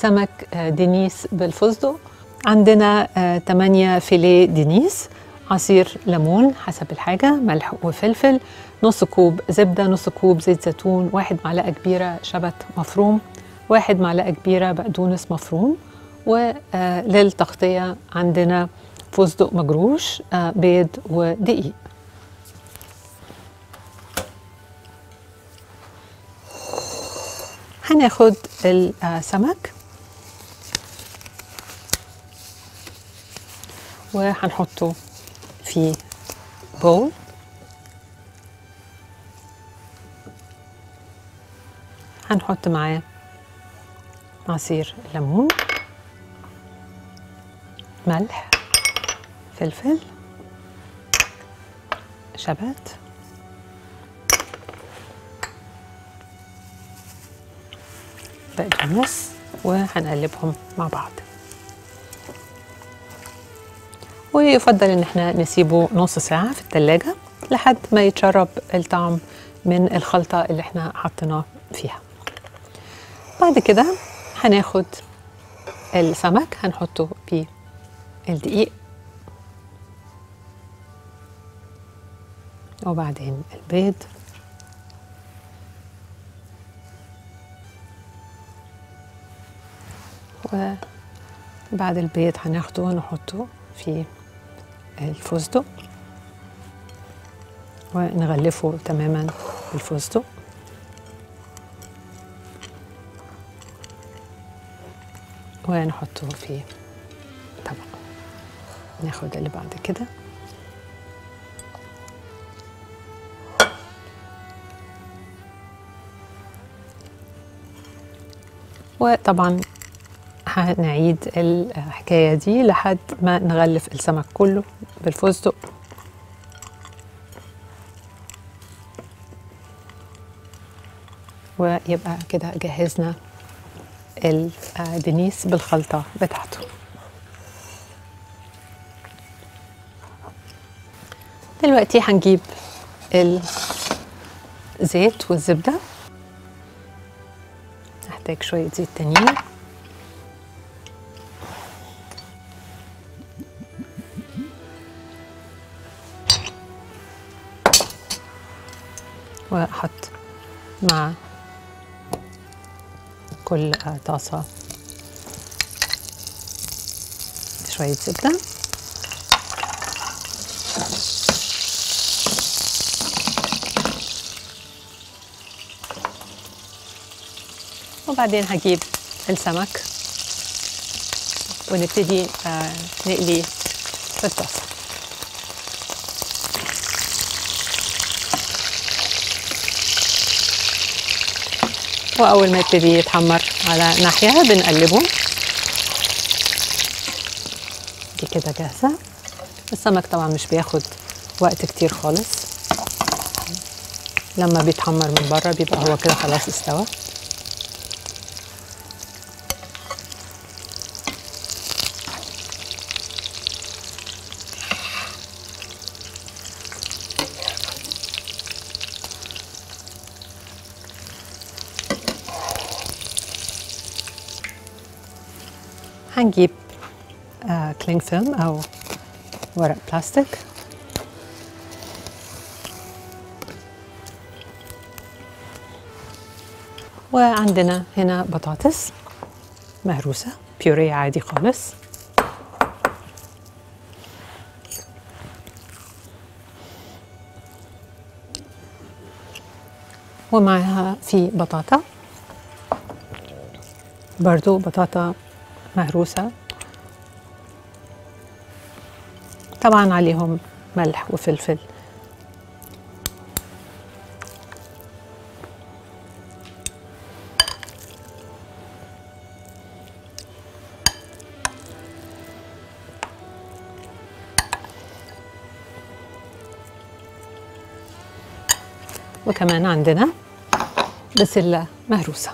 سمك آه، دينيس بالفستق عندنا آه، 8 فيليه دينيس عصير ليمون حسب الحاجة ملح وفلفل نص كوب زبدة نص كوب زيت زيتون واحد معلقة كبيرة شبت مفروم واحد معلقة كبيرة بقدونس مفروم وللتغطية عندنا فستق مجروش آه، بيض ودقيق هناخد السمك وهنحطه في بول هنحط معاه عصير ليمون ملح فلفل شبت بقدونس وهنقلبهم مع بعض ويفضل ان احنا نسيبه نص ساعة في التلاجة لحد ما يتشرب الطعم من الخلطة اللي احنا حطيناه فيها بعد كده هناخد السمك هنحطه في الدقيق وبعدين البيض وبعد البيض هناخده ونحطه في الفستق ونغلفه تماما بالفستق ونحطه في طبق ناخد اللي بعد كده وطبعا هنعيد الحكاية دي لحد ما نغلف السمك كله بالفستق ويبقى كده جهزنا الدنيس بالخلطة بتاعته دلوقتي هنجيب الزيت والزبدة نحتاج شوية زيت تانيين واحط مع كل آه، طاسة شوية زبدة وبعدين هجيب السمك ونبتدي آه، نقليه في الطاسة وأول ما يبتدي يتحمر على ناحية بنقلبه دي كده جاهزة السمك طبعا مش بياخد وقت كتير خالص لما بيتحمر من بره بيبقى هو كده خلاص استوى هنجيب آه كلينج فيلم أو ورق بلاستيك وعندنا هنا بطاطس مهروسة بيوري عادي خالص ومعها في بطاطا برضو بطاطا مهروسة طبعا عليهم ملح وفلفل وكمان عندنا بسلة مهروسة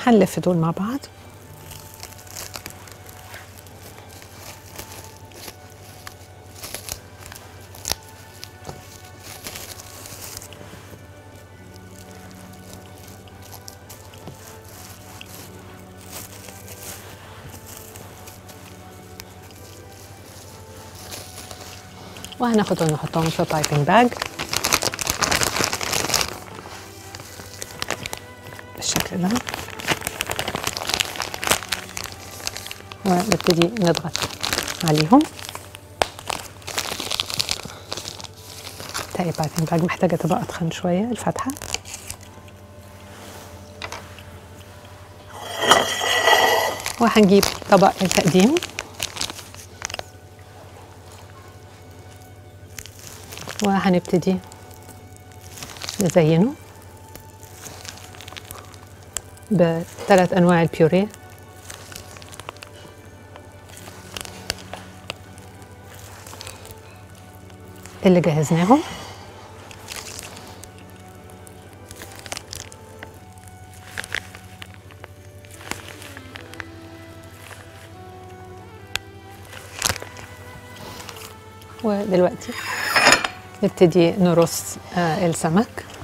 هنلف دول مع بعض وهناخدهم نحطهم في بايبنج باج بالشكل ده ونبتدي نضغط عليهم تلاقي بايبنج باج محتاجة تبقى أتخن شوية الفتحة وهنجيب طبق التقديم وهنبتدي نزينه بثلاث انواع البيوريه اللي جهزناهم ودلوقتي نبتدي نرص آه السمك